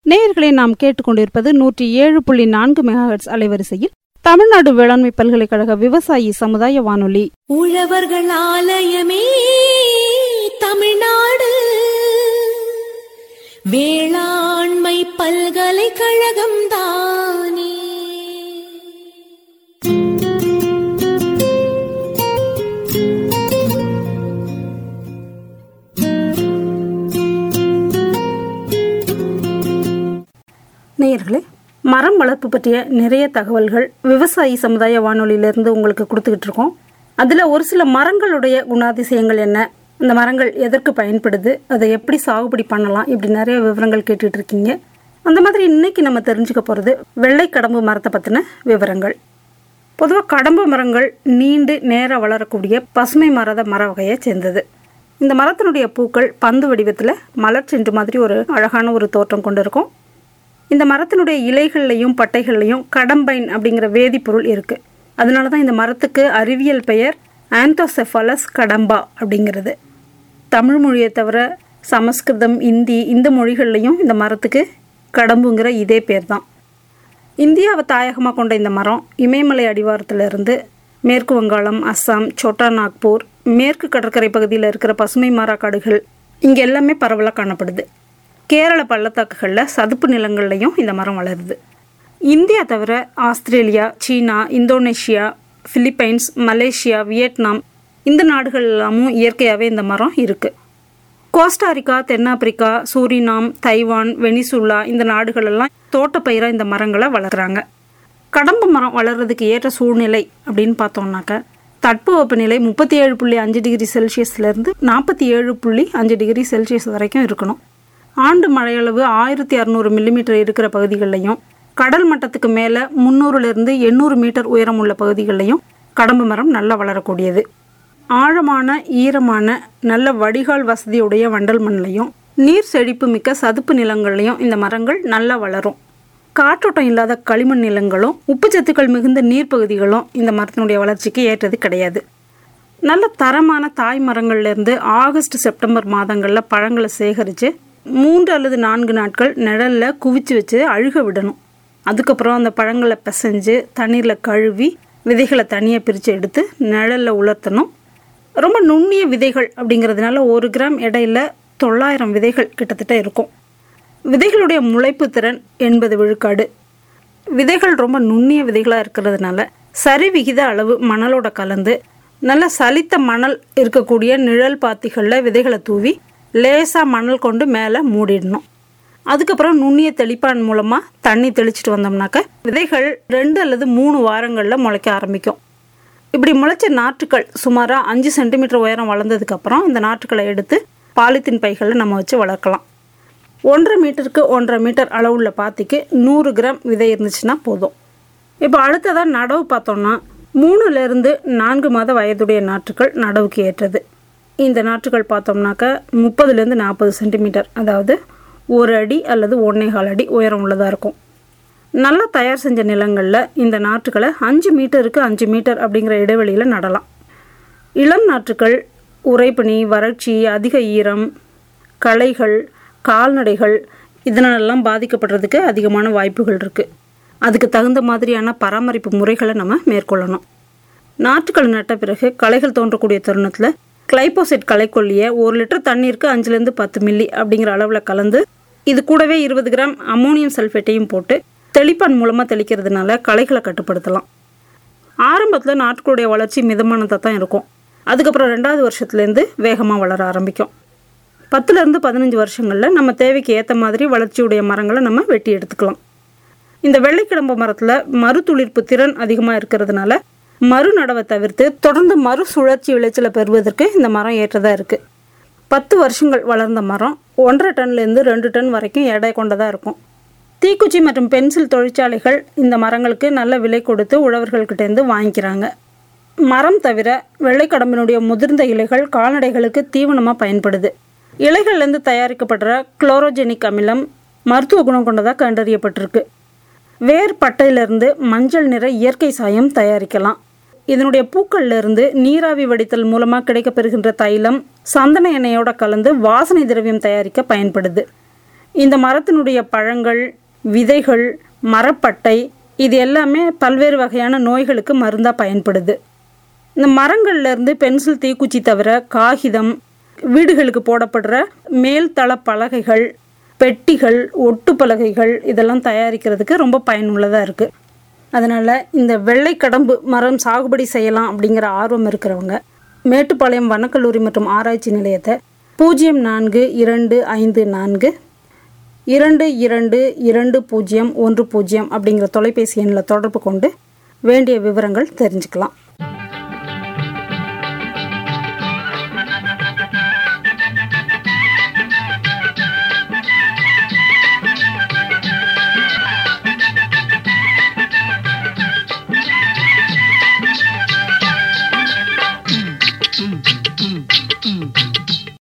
நேயர்களை நாம் கேட்டுக்கொண்டிருப்பது நூற்றி ஏழு புள்ளி நான்கு மெகாஹெட்ஸ் அலைவரிசையில் தமிழ்நாடு வேளாண்மை பல்கலைக்கழக விவசாயி சமுதாய வானொலி உழவர்கள் ஆலயமே தமிழ்நாடு வேளாண்மை பல்கலைக்கழகம் தானே நேயர்களே மரம் வளர்ப்பு பற்றிய நிறைய தகவல்கள் விவசாயி சமுதாய வானொலியிலிருந்து உங்களுக்கு கொடுத்துக்கிட்டு இருக்கோம் அதில் ஒரு சில மரங்களுடைய குணாதிசயங்கள் என்ன அந்த மரங்கள் எதற்கு பயன்படுது அதை எப்படி சாகுபடி பண்ணலாம் இப்படி நிறைய விவரங்கள் கேட்டுட்டு இருக்கீங்க அந்த மாதிரி இன்னைக்கு நம்ம தெரிஞ்சுக்க போகிறது வெள்ளை கடம்பு மரத்தை பற்றின விவரங்கள் பொதுவாக கடம்பு மரங்கள் நீண்டு நேராக வளரக்கூடிய பசுமை மரத மர வகையை சேர்ந்தது இந்த மரத்தினுடைய பூக்கள் பந்து வடிவத்தில் மலர் சென்று மாதிரி ஒரு அழகான ஒரு தோற்றம் கொண்டு இருக்கும் இந்த மரத்தினுடைய இலைகள்லையும் பட்டைகள்லையும் கடம்பைன் அப்படிங்கிற வேதிப்பொருள் இருக்கு அதனால தான் இந்த மரத்துக்கு அறிவியல் பெயர் ஆந்தோசெஃபாலஸ் கடம்பா அப்படிங்கிறது தமிழ் மொழியை தவிர சமஸ்கிருதம் இந்தி இந்த மொழிகள்லையும் இந்த மரத்துக்கு கடம்புங்கிற இதே பேர் தான் இந்தியாவை தாயகமாக கொண்ட இந்த மரம் இமயமலை அடிவாரத்திலிருந்து மேற்கு வங்காளம் அஸ்ஸாம் சோட்டா நாக்பூர் மேற்கு கடற்கரை பகுதியில் இருக்கிற பசுமை மர காடுகள் இங்கே எல்லாமே பரவலாக காணப்படுது கேரள பள்ளத்தாக்குகளில் சதுப்பு நிலங்கள்லையும் இந்த மரம் வளருது இந்தியா தவிர Australia China Indonesia Philippines Malaysia Vietnam இந்த நாடுகள் எல்லாமும் இயற்கையாகவே இந்த மரம் இருக்குது கோஸ்டாரிக்கா தென்னாப்பிரிக்கா சூரினாம் தைவான் வெனிசுலா இந்த நாடுகளெல்லாம் தோட்டப்பயிராக இந்த மரங்களை வளர்க்குறாங்க கடம்பு மரம் வளர்றதுக்கு ஏற்ற சூழ்நிலை அப்படின்னு பார்த்தோம்னாக்க தட்பவெப்பநிலை முப்பத்தி ஏழு புள்ளி அஞ்சு டிகிரி செல்சியஸ்லேருந்து நாற்பத்தி ஏழு புள்ளி அஞ்சு டிகிரி செல்சியஸ் வரைக்கும் இருக்கணும் ஆண்டு மழையளவு ஆயிரத்தி அறநூறு மில்லிமீட்டர் இருக்கிற பகுதிகளிலையும் கடல் மட்டத்துக்கு மேலே முந்நூறுலேருந்து எண்ணூறு மீட்டர் உயரம் உள்ள பகுதிகளிலையும் கடம்பு மரம் நல்லா வளரக்கூடியது ஆழமான ஈரமான நல்ல வடிகால் வசதியுடைய வண்டல் மண்ணிலையும் நீர் செழிப்பு மிக்க சதுப்பு நிலங்கள்லையும் இந்த மரங்கள் நல்லா வளரும் காற்றோட்டம் இல்லாத களிமண் நிலங்களும் உப்புச்சத்துக்கள் மிகுந்த நீர்ப்பகுதிகளும் இந்த மரத்தினுடைய வளர்ச்சிக்கு ஏற்றது கிடையாது நல்ல தரமான தாய் மரங்கள்லேருந்து ஆகஸ்ட் செப்டம்பர் மாதங்களில் பழங்களை சேகரித்து மூன்று அல்லது நான்கு நாட்கள் நிழலில் குவிச்சு வச்சு அழுக விடணும் அதுக்கப்புறம் அந்த பழங்களை பிசைஞ்சு தண்ணீரில் கழுவி விதைகளை தனியாக பிரித்து எடுத்து நிழலில் உலர்த்தணும் ரொம்ப நுண்ணிய விதைகள் அப்படிங்கிறதுனால ஒரு கிராம் எடையில் தொள்ளாயிரம் விதைகள் கிட்டத்தட்ட இருக்கும் விதைகளுடைய முளைப்பு திறன் எண்பது விழுக்காடு விதைகள் ரொம்ப நுண்ணிய விதைகளாக இருக்கிறதுனால சரி விகித அளவு மணலோட கலந்து நல்ல சலித்த மணல் இருக்கக்கூடிய நிழல் பாத்திகளில் விதைகளை தூவி லேசாக மணல் கொண்டு மேலே மூடிடணும் அதுக்கப்புறம் நுண்ணிய தெளிப்பான் மூலமாக தண்ணி தெளிச்சிட்டு வந்தோம்னாக்க விதைகள் ரெண்டு அல்லது மூணு வாரங்களில் முளைக்க ஆரம்பிக்கும் இப்படி முளைச்ச நாற்றுக்கள் சுமாராக அஞ்சு சென்டிமீட்டர் உயரம் வளர்ந்ததுக்கப்புறம் இந்த நாற்றுக்களை எடுத்து பாலித்தீன் பைகளில் நம்ம வச்சு வளர்க்கலாம் ஒன்றரை மீட்டருக்கு ஒன்றரை மீட்டர் அளவுள்ள பாத்திக்கு நூறு கிராம் விதை இருந்துச்சுன்னா போதும் இப்போ அடுத்ததாக நடவு பார்த்தோம்னா மூணுலேருந்து நான்கு மாத வயதுடைய நாற்றுக்கள் நடவுக்கு ஏற்றது இந்த நாற்றுகள் பார்த்தோம்னாக்க முப்பதுலேருந்து நாற்பது சென்டிமீட்டர் அதாவது ஒரு அடி அல்லது ஒன்றேகால் அடி உயரம் உள்ளதாக இருக்கும் நல்லா தயார் செஞ்ச நிலங்களில் இந்த நாற்றுக்களை அஞ்சு மீட்டருக்கு அஞ்சு மீட்டர் அப்படிங்கிற இடைவெளியில் நடலாம் இளம் நாற்றுக்கள் உறைபனி வறட்சி அதிக ஈரம் களைகள் கால்நடைகள் இதனாலெல்லாம் பாதிக்கப்படுறதுக்கு அதிகமான வாய்ப்புகள் இருக்குது அதுக்கு தகுந்த மாதிரியான பராமரிப்பு முறைகளை நம்ம மேற்கொள்ளணும் நாற்றுக்கள் நட்ட பிறகு களைகள் தோன்றக்கூடிய தருணத்தில் கிளைபோசைட் களைக்கொல்லியை ஒரு லிட்டர் தண்ணீருக்கு அஞ்சுலேருந்து பத்து மில்லி அப்படிங்கிற அளவில் கலந்து இது கூடவே இருபது கிராம் அமோனியம் சல்ஃபேட்டையும் போட்டு தெளிப்பான் மூலமாக தெளிக்கிறதுனால களைகளை கட்டுப்படுத்தலாம் ஆரம்பத்தில் நாட்டுக்களுடைய வளர்ச்சி மிதமானதாக தான் இருக்கும் அதுக்கப்புறம் ரெண்டாவது வருஷத்துலேருந்து வேகமாக வளர ஆரம்பிக்கும் பத்துலேருந்து பதினஞ்சு வருஷங்களில் நம்ம தேவைக்கு ஏற்ற மாதிரி வளர்ச்சியுடைய மரங்களை நம்ம வெட்டி எடுத்துக்கலாம் இந்த வெள்ளைக்கிழம்பு மரத்தில் மறுதுளிர்ப்பு திறன் அதிகமாக இருக்கிறதுனால மறு நடவை தவிர்த்து தொடர்ந்து மறு சுழற்சி விளைச்சலை பெறுவதற்கு இந்த மரம் ஏற்றதாக இருக்குது பத்து வருஷங்கள் வளர்ந்த மரம் ஒன்றரை டன்லேருந்து ரெண்டு டன் வரைக்கும் எடை கொண்டதாக இருக்கும் தீக்குச்சி மற்றும் பென்சில் தொழிற்சாலைகள் இந்த மரங்களுக்கு நல்ல விலை கொடுத்து உழவர்கள்கிட்டேருந்து வாங்கிக்கிறாங்க மரம் தவிர வெள்ளைக்கடம்பினுடைய முதிர்ந்த இலைகள் கால்நடைகளுக்கு தீவனமாக பயன்படுது இலைகள்லேருந்து தயாரிக்கப்படுற குளோரோஜெனிக் அமிலம் மருத்துவ குணம் கொண்டதாக கண்டறியப்பட்டிருக்கு வேர் பட்டையிலிருந்து மஞ்சள் நிற இயற்கை சாயம் தயாரிக்கலாம் இதனுடைய பூக்கள்ல இருந்து நீராவி வடித்தல் மூலமாக கிடைக்கப்பெறுகின்ற தைலம் சந்தன எண்ணெயோட கலந்து வாசனை திரவியம் தயாரிக்க பயன்படுது இந்த மரத்தினுடைய பழங்கள் விதைகள் மரப்பட்டை இது எல்லாமே பல்வேறு வகையான நோய்களுக்கு மருந்தாக பயன்படுது இந்த மரங்கள்ல இருந்து பென்சில் தீக்குச்சி தவிர காகிதம் வீடுகளுக்கு போடப்படுற மேல்தள பலகைகள் பெட்டிகள் ஒட்டு பலகைகள் இதெல்லாம் தயாரிக்கிறதுக்கு ரொம்ப பயனுள்ளதாக இருக்குது அதனால் இந்த வெள்ளை கடம்பு மரம் சாகுபடி செய்யலாம் அப்படிங்கிற ஆர்வம் இருக்கிறவங்க மேட்டுப்பாளையம் வனக்கல்லூரி மற்றும் ஆராய்ச்சி நிலையத்தை பூஜ்ஜியம் நான்கு இரண்டு ஐந்து நான்கு இரண்டு இரண்டு இரண்டு பூஜ்ஜியம் ஒன்று பூஜ்ஜியம் அப்படிங்கிற தொலைபேசி எண்ணில் தொடர்பு கொண்டு வேண்டிய விவரங்கள் தெரிஞ்சுக்கலாம்